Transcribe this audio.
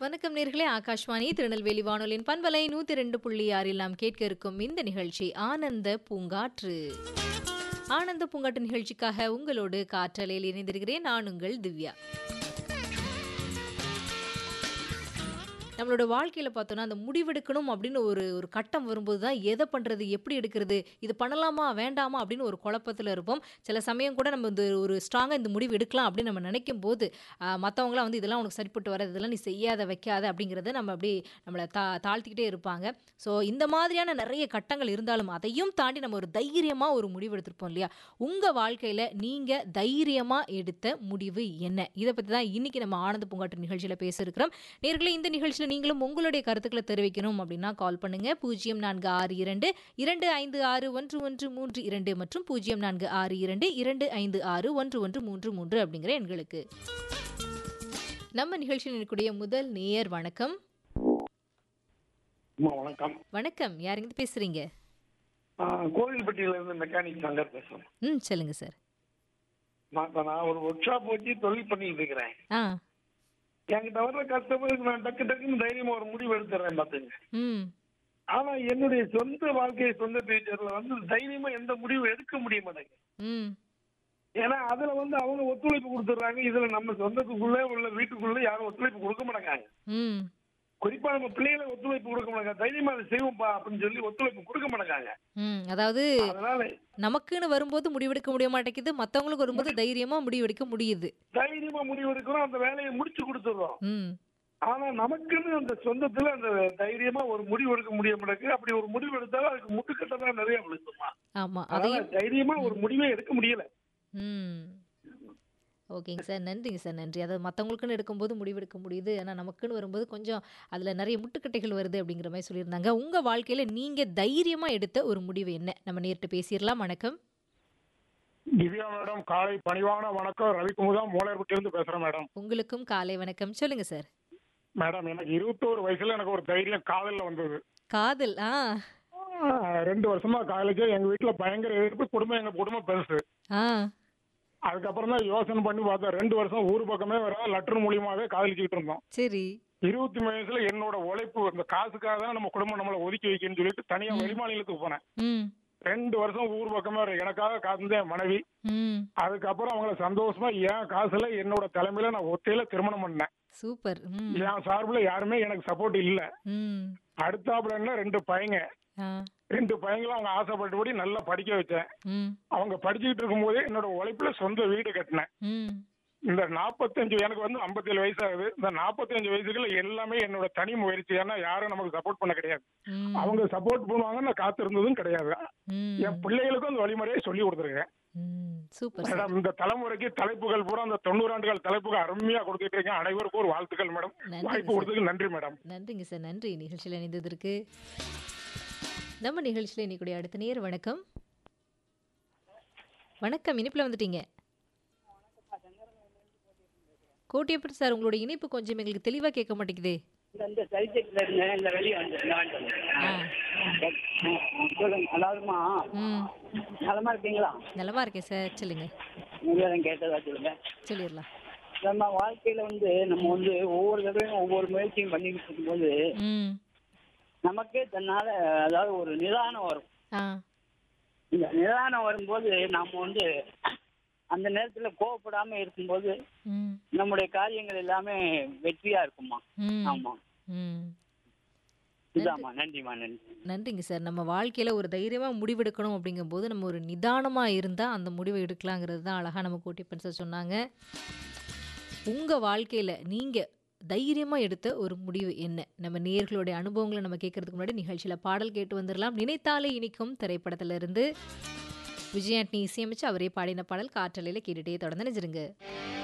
வணக்கம் நேர்களே ஆகாஷ்வாணி திருநெல்வேலி வானொலியின் பண்பலை நூத்தி ரெண்டு புள்ளி ஆறில் நாம் கேட்க இருக்கும் இந்த நிகழ்ச்சி ஆனந்த பூங்காற்று ஆனந்த பூங்காற்று நிகழ்ச்சிக்காக உங்களோடு காற்றலையில் இணைந்திருக்கிறேன் நான் உங்கள் திவ்யா நம்மளோட வாழ்க்கையில் பார்த்தோன்னா அந்த முடிவெடுக்கணும் அப்படின்னு ஒரு ஒரு கட்டம் வரும்போது தான் எதை பண்ணுறது எப்படி எடுக்கிறது இது பண்ணலாமா வேண்டாமா அப்படின்னு ஒரு குழப்பத்தில் இருப்போம் சில சமயம் கூட நம்ம இந்த ஒரு ஸ்ட்ராங்காக இந்த முடிவு எடுக்கலாம் அப்படின்னு நம்ம நினைக்கும் போது மற்றவங்களாம் வந்து இதெல்லாம் உனக்கு சரிப்பட்டு வராது இதெல்லாம் நீ செய்யாத வைக்காத அப்படிங்கிறத நம்ம அப்படி நம்மளை தா தாழ்த்திக்கிட்டே இருப்பாங்க ஸோ இந்த மாதிரியான நிறைய கட்டங்கள் இருந்தாலும் அதையும் தாண்டி நம்ம ஒரு தைரியமாக ஒரு முடிவு எடுத்திருப்போம் இல்லையா உங்கள் வாழ்க்கையில் நீங்கள் தைரியமாக எடுத்த முடிவு என்ன இதை பற்றி தான் இன்றைக்கி நம்ம ஆனந்த பூங்காட்டு நிகழ்ச்சியில் பேச இருக்கிறோம் நேர்களே இந்த நிகழ்ச்சியில் நீங்களும் உங்களுடைய கருத்துக்களை தெரிவிக்கணும் அப்படின்னா கால் பண்ணுங்க பூஜ்ஜியம் நான்கு ஆறு இரண்டு இரண்டு ஐந்து ஆறு ஒன்று ஒன்று மூன்று இரண்டு மற்றும் பூஜ்ஜியம் நான்கு ஆறு இரண்டு இரண்டு ஐந்து ஆறு ஒன்று ஒன்று மூன்று மூன்று அப்படிங்கிற எண்களுக்கு நம்ம நிகழ்ச்சியில் இருக்கக்கூடிய முதல் நேயர் வணக்கம் அம்மா வணக்கம் வணக்கம் யாருங்க பேசுறீங்க ஆ, கோவில்பட்டியில இருந்து மெக்கானிக் சங்கர் பேசுறேன் ம் சொல்லுங்க சார் நான் இப்ப நான் ஒரு ஒர்க் ஷாப் வச்சு தொழில் பண்ணிட்டு இருக்கிறேன் ஆ என்கிட்ட வர்ற கஸ்டமருக்கு நான் டக்கு டக்குன்னு தைரியமா ஒரு முடிவு எடுத்துறேன் பாத்துங்க ம் ஆனா என்னுடைய சொந்த வாழ்க்கை சொந்த ஃபியூச்சர்ல வந்து தைரியமா எந்த முடிவும் எடுக்க முடிய மாட்டேங்குது ம் ஏன்னா அதுல வந்து அவங்க ஒத்துழைப்பு கொடுத்துட்றாங்க இதுல நம்ம சொந்தத்துக்குள்ள உள்ள வீட்டுக்குள்ள யாரும் ஒத்துழைப்பு கொடுக்க மாட்டாங்க ம் குறிப்பா நம்ம பிள்ளைகளை ஒத்துழைப்பு கொடுக்க மாட்டாங்க தைரியமா அதை செய்வோம்ப்பா அப்படின்னு சொல்லி ஒத்துழைப்பு கொடுக்க மாட்டாங்க ம் அதாவது அதனால நமக்குன்னு வரும்போது முடிவெடுக்க முடிய மாட்டேங்குது மற்றவங்களுக்கு வரும்போது தைரியமா முடிவெடுக்க முடியுது தைரியமா முடிவு எடுக்கிறோம் அந்த வேலையை முடிச்சு கொடுத்துடுறோம் ம் ஆனா நமக்குன்னு அந்த சொந்தத்துல அந்த தைரியமா ஒரு முடிவு எடுக்க முடிய மாட்டேங்குது அப்படி ஒரு முடிவு எடுத்தாலும் அதுக்கு முட்டுக்கட்டை தான் நிறைய விழுத்துமா ஆமா அதனால அதையும் தைரியமா ஒரு முடிவே எடுக்க முடியல ம் ஓகேங்க சார் நன்றிங்க சார் நன்றி அதாவது மற்றவங்களுக்குன்னு எடுக்கும்போது முடிவெடுக்க முடியுது ஆனால் நமக்குன்னு வரும்போது கொஞ்சம் அதில் நிறைய முட்டுக்கட்டைகள் வருது அப்படிங்கிற மாதிரி சொல்லியிருந்தாங்க உங்கள் வாழ்க்கையில் நீங்கள் தைரியமாக எடுத்த ஒரு முடிவு என்ன நம்ம நேரிட்டு பேசிடலாம் வணக்கம் திவ்யா மேடம் காலை பணிவான வணக்கம் ரவிக்குமுதா மூலையர்பட்டியிலிருந்து பேசுறேன் மேடம் உங்களுக்கும் காலை வணக்கம் சொல்லுங்க சார் மேடம் எனக்கு இருபத்தோரு வயசுல எனக்கு ஒரு தைரியம் காதல்ல வந்தது காதல் ஆ ஆஹ் ரெண்டு வருஷமா காலேஜ் எங்க வீட்டுல பயங்கர எதிர்ப்பு குடும்பம் எங்க குடும்பம் பெருசு ஆ அதுக்கப்புறம் தான் யோசனை பண்ணி பார்த்தேன் ரெண்டு வருஷம் ஊர் பக்கமே வர லெட்டர் மூலியமாவே காதலிச்சுக்கிட்டு இருந்தோம் சரி இருபத்தி மூணு வயசுல என்னோட உழைப்பு இந்த காசுக்காக தான் நம்ம குடும்பம் நம்மளை ஒதுக்கி வைக்கணும்னு சொல்லிட்டு தனியா வெளிமாநிலத்துக்கு போனேன் ம் ரெண்டு வருஷம் ஊர் பக்கமே வர எனக்காக காத்திருந்த என் மனைவி ம் அதுக்கப்புறம் அவங்கள சந்தோஷமா என் காசுல என்னோட தலைமையில நான் ஒத்தையில திருமணம் பண்ணேன் சூப்பர் ம் என் சார்பில் யாருமே எனக்கு சப்போர்ட் இல்ல ம் அடுத்தாப்புல என்ன ரெண்டு பையங்க ஆ ரெண்டு பையங்களும் அவங்க ஆசைப்பட்டபடி நல்லா படிக்க வச்சேன் ம் அவங்க படிச்சுக்கிட்டு இருக்கும்போதே என்னோட உழைப்புல சொந்த வீடு கட்டினேன் ம் இந்த நாற்பத்தஞ்சு எனக்கு வந்து 57 வயசு ஆகுது இந்த நாற்பத்தஞ்சு வயசுக்குள்ள எல்லாமே என்னோட தனி முயற்சி ஏன்னா யாரும் நமக்கு சப்போர்ட் பண்ண கிடையாது ம் அவங்க சப்போர்ட் பண்ணுவாங்க நான் காத்திருந்ததும் கிடையாது ம் என் பிள்ளைகளுக்கும் அந்த வழிமுறையை சொல்லி கொடுத்துருக்கேன் ம் சூப்பர் சார் மேடம் இந்த தலைமுறைக்கு தலைப்புகள் பூரா அந்த தொண்ணூறு ஆண்டுகள் தலைப்புகள் அருமையா கொடுத்துட்டு இருக்கேன் அனைவருக்கும் ஒரு வாழ்த்துக்கள் மேடம் நன்றி வாய்ப்பு சார். கொடுத்ததுக்கு நன்றி மேடம் நன்றிங்க சார் நன்றி நிகழ்ச்சியில் இணைந்ததற்கு நம்ம நிகழ்ச்சியில் இன்னைக்குடைய அடுத்த நேர் வணக்கம் வணக்கம் இனிப்பில் வந்துட்டீங்க கோட்டியப்பட்டு சார் உங்களோட இணைப்பு கொஞ்சம் எங்களுக்கு தெளிவாக கேட்க மாட்டேங்குதே இந்த இந்த சைஜெக்ட்ல இருந்தேன் இந்த வெளியே வந்து இந்த வாங்கிட்டு வந்தேன். ஆ சொல்லுங்க அதாவதுமா ம் நலமா இருக்கீங்களா நலமா இருக்கேன் சார் சொல்லுங்க நீங்களும் கேட்டதா சொல்லுங்க சொல்லிடலாம் நம்ம வாழ்க்கையில வந்து நம்ம வந்து ஒவ்வொரு தடவையும் ஒவ்வொரு முயற்சியும் பண்ணிக்கிட்டு இருக்கும்போது ம் நமக்கே தன்னால அதாவது ஒரு நிதானம் வரும் ஆ இந்த நிதானம் வரும்போது நாம வந்து அந்த நேரத்துல கோவப்படாம இருக்கும்போது ம் நம்முடைய காரியங்கள் எல்லாமே வெற்றியா இருக்குமா ம் ஆமா ம் இதாம்மா நன்றிம்மா நன்றி நன்றிங்க சார் நம்ம வாழ்க்கையில் ஒரு தைரியமாக முடிவெடுக்கணும் அப்படிங்கும்போது நம்ம ஒரு நிதானமாக இருந்தால் அந்த முடிவை எடுக்கலாங்கிறது தான் அழகாக நம்ம கோட்டிப்பன் சார் சொன்னாங்க உங்கள் வாழ்க்கையில் நீங்கள் தைரியமாக எடுத்த ஒரு முடிவு என்ன நம்ம நேர்களுடைய அனுபவங்களை நம்ம கேட்கறதுக்கு முன்னாடி நிகழ்ச்சியில் பாடல் கேட்டு வந்துடலாம் நினைத்தாலே இனிக்கும் திரைப்படத்திலிருந்து விஜயாண்டி இசையமைச்சு அவரே பாடின பாடல் காற்றலையில் கேட்டுகிட்டே தொடர்ந்து நினைச்சிருங்க